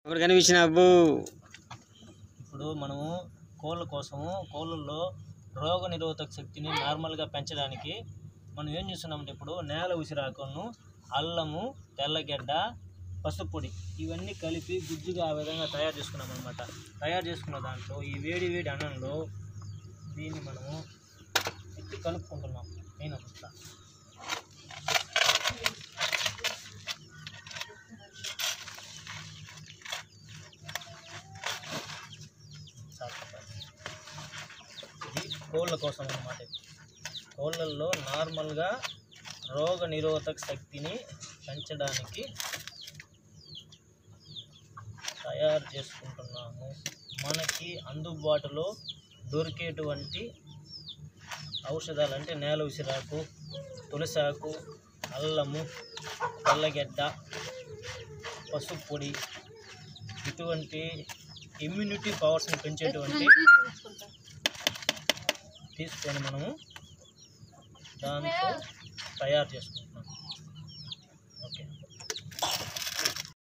ఇప్పుడు కనిపించిన అబ్బు ఇప్పుడు మనము కోళ్ళ కోసము కోళ్ళల్లో రోగ నిరోధక శక్తిని నార్మల్గా పెంచడానికి మనం ఏం చేస్తున్నామంటే ఇప్పుడు నేల ఉసిరాకును అల్లము తెల్లగడ్డ పసుపు పొడి ఇవన్నీ కలిపి గుజ్జుగా ఆ విధంగా తయారు చేసుకున్నాం అనమాట తయారు చేసుకున్న దాంట్లో ఈ వేడి వేడి అన్నంలో దీన్ని మనము ఎత్తి కలుపుకుంటున్నాం నేను వస్తా ఇది కోళ్ళ కోసం అన్నమాట కోళ్ళల్లో నార్మల్గా రోగ నిరోధక శక్తిని పెంచడానికి తయారు చేసుకుంటున్నాము మనకి అందుబాటులో దొరికేటువంటి ఔషధాలు అంటే నేల ఉసిరాకు తులసాకు అల్లము తెల్లగడ్డ పసుపు పొడి ఇటువంటి ఇమ్యూనిటీ పవర్స్ని పెంచేటువంటి తీసుకొని మనము దాంతో తయారు చేసుకుంటున్నాం